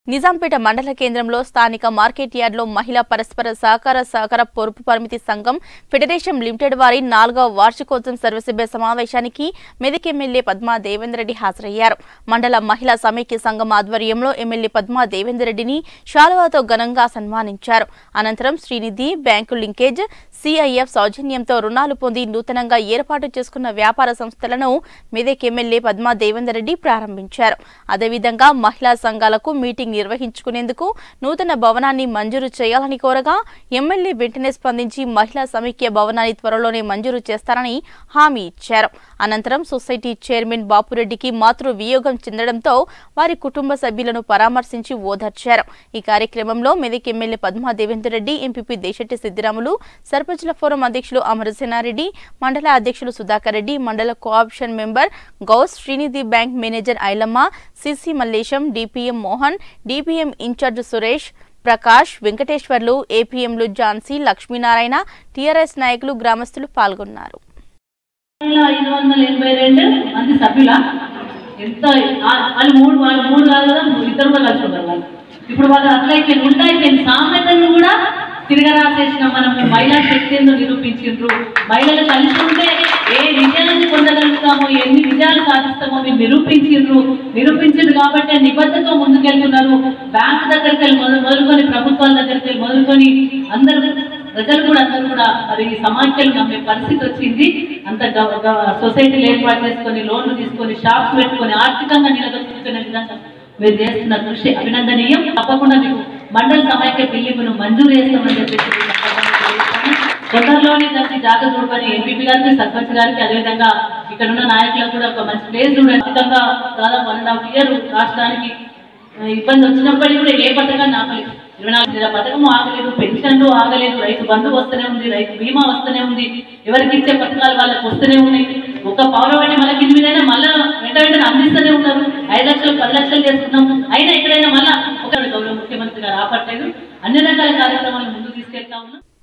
నిజాంపేట మండల కేంద్రంలో స్థానిక మార్కెట్ యార్డ్లో మహిళా పరస్పర సహకార సహకార పొరుపు పరిమితి సంఘం ఫెడరేషన్ లిమిటెడ్ వారి నాలుగవ వార్షికోత్సవం సర్వసభ్య సమావేశానికి మెదక్ ఎమ్మెల్యే పద్మా దేవేందర్ రెడ్డి హాజరయ్యారు మండల మహిళా సమైక్య సంఘం ఆధ్వర్యంలో ఎమ్మెల్యే పద్మా దేవేందర్ రెడ్డిని శాలువాతో ఘనంగా సన్మానించారు అనంతరం శ్రీనిధి బ్యాంకు లింకేజ్ సిఐఎఫ్ సౌజన్యంతో రుణాలు పొంది నూతనంగా ఏర్పాటు చేసుకున్న వ్యాపార సంస్థలను మెదక్ ఎమ్మెల్యే పద్మా దేవేందర్ రెడ్డి ప్రారంభించారు అదేవిధంగా మహిళా సంఘాలకు మీటింగ్ నిర్వహించుకునేందుకు నూతన భవనాన్ని మంజూరు చేయాలని కోరగా ఎమ్మెల్యే వెంటనే స్పందించి మహిళా సమైక్య భవనాన్ని త్వరలోనే మంజూరు చేస్తారని హామీ ఇచ్చారు అనంతరం సొసైటీ చైర్మన్ బాపురెడ్డికి మాతృ వియోగం చెందడంతో వారి కుటుంబ సభ్యులను పరామర్శించి ఓదార్చారు ఈ కార్యక్రమంలో మెదక్ ఎమ్మెల్యే పద్మా దేవేందర్ రెడ్డి ఎంపీపీ దేశెట్టి సిద్దిరాములు సర్పంచ్ల ఫోరం అధ్యక్షులు అమరసేనారెడ్డి మండల అధ్యక్షులు సుధాకర్ రెడ్డి మండల cooption member Gous Srinidhi bank manager Ailamma CC Mallesham DPM Mohan DPM incharge Suresh Prakash Venkateswarlu ఏపీఎంలు ఝాన్సీ లక్ష్మీనారాయణ టీఆర్ఎస్ నాయకులు గ్రామస్తులు పాల్గొన్నారు వేల ఐదు వందల ఎనభై రెండు మంది సభ్యుల ఎంత ఆ- వాళ్ళు మూడు వాళ్ళు మూడు కాదు కదా మూడు- ఇద్దరు కూడా కలిసి ఉన్నారు వాళ్ళు ఇప్పుడు వాళ్ళు అట్లయితే ఉంటాయిపోయింది సామెతను కూడా తిరగరాసేసిన మనం మహిళా శక్తి ఏందో నిరూపించిండ్రు మహిళలు కలిసి ఉంటే ఏ విజయాన్ని పొందగలుగుతామో ఎన్ని విజయాలు సాధిస్తామో మీరు నిరూపించిండ్రు నిరూపించిండ్రు కాబట్టి ఆ నిబద్ధతో ముందుకెళ్తున్నారు బ్యాంక్ దగ్గరికి వెళ్ళి మొదలు మొదలుకొని ప్రభుత్వాల దగ్గరికి వెళ్ళి మొదలుకొని అందరూ ప్రజలు కూడా అందరూ కూడా మరి ఈ సమాఖ్యలు నమ్మే పరిస్థితి వచ్చింది అంత గవ- గవ- సొసైటీలు ఏర్పాటు చేసుకొని లోన్లు తీసుకొని షాప్స్ పెట్టుకొని ఆర్థికంగా నిలదొక్కునే విధంగా మీరు చేస్తున్న కృషి అభినందనీయం తప్పకుండా మీకు మండల సమైక్య బిల్లింగ్ను మంజూరు చేస్తామని చెప్పేసి ఈ సందర్భంగా తెలియజేస్తున్నాను. తొందరలోనే దానికి జాగ చూడమని ఎంపీపీ గారికి సర్పంచ్ గారికి అదేవిధంగా ఇక్కడ ఉన్న నాయకులకు కూడా ఒక మంచి ప్లేస్ చూడండి ఆర్థికంగా దాదాపు వన్ అండ్ హాఫ్ ఇయర్ రాష్ట్రానికి ఆ, ఇబ్బంది వచ్చినప్పటికీ కూడా ఏ పథకాన్ని ఆగలేదు ఇరవై నాలుగు నెలల పథకం ఆగలేదు పెన్షన్లు ఆగలేదు రైతు బంధు వస్తూనే ఉంది రైతు బీమా వస్తూనే ఉంది ఎవరికి ఇచ్చే పథకాలు వాళ్ళకి వస్తూనే ఉన్నాయి ఒక పౌరవాణి మళ్ళీ కింది మీద మళ్ళీ వెంట వెంటనే అందిస్తూనే ఉన్నారు ఐదు లక్షలు పది లక్షలు చేసుకున్నాం అయినా ఎక్కడైనా మళ్ళా ఒక గౌరవ ముఖ్యమంత్రి గారు ఆపట్లేదు అన్ని రకాల కార్యక్రమాలు ముందుకు తీసుకెళ్తా ఉన్నాం